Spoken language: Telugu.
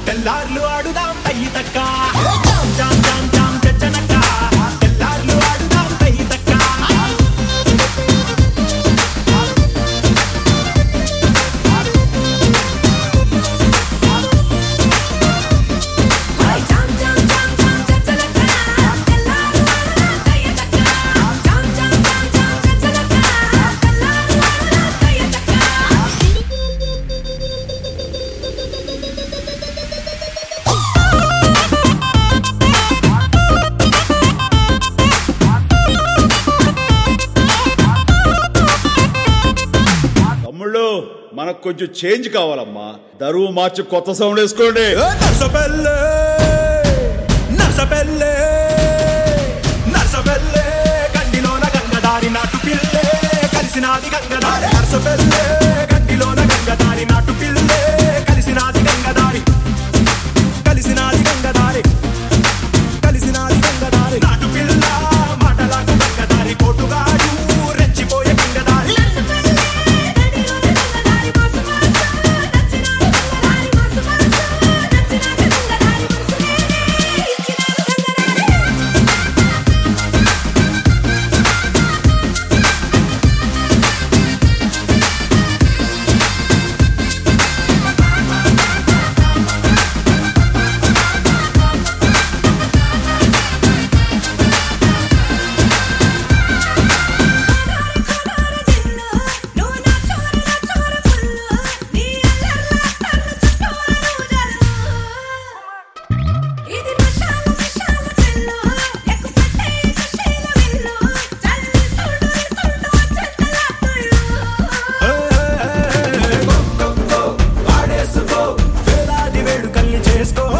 తెల్లార్లు ఆడుదాం తయ్యి తక్క జామ్ జామ్ జామ్ జామ్ చచ్చనక్క తెల్లార్లు ఆడుదాం తయ్యి తక్క జామ్ జామ్ జామ్ జామ్ చచ్చలక తెల్లారు వాడరా తయ్యతక్క జామ్ జామ్ జామ్ జామ్ చచ్చలక తెల్లారు వాడరా తయ్యతక్క తమ్ముళ్ళు మనకు కొంచెం చేంజ్ కావాలమ్మా దరువు మార్చి కొత్త సౌండ్ వేసుకోండి నర్సపల్లె నర్సపల్లె నర్సపల్లె గండిలోన గంగదారి నాటు పిల్లే కలిసినాది గంగదారి నర్సపల్లె గండిలోన గంగదారి నాటు పిల్లే కలిసినాది గంగదారి కలిసినాది గంగదారి కలిసినాది గంగదారి నాటు పిల్ల మాటలకు గంగదారి కోటుగాడు రెచ్చిపోయే గంగదారి నర్సపల్లె గడిలోన గంగదారి మాసు మాసు నచ్చినాడు గంగదారి మాసు మాసు నచ్చినాడు గంగదారి మనసునే ఇచ్చినాడు గంగదారి నిన్ను నువ్వు నా చోర నా చోర పుల్లు నీ అల్లర్ల కన్ను చుట్టూర నువ్వు జల్లు ఇది మషాల మషాల పిల్లు ఎక్కుపట్టే కషేల విల్లు చల్లి సుడు సుడు చెట్టల తుళ్ళు వాడేసుకో వేలాది వేడుకల్ని చేసుకో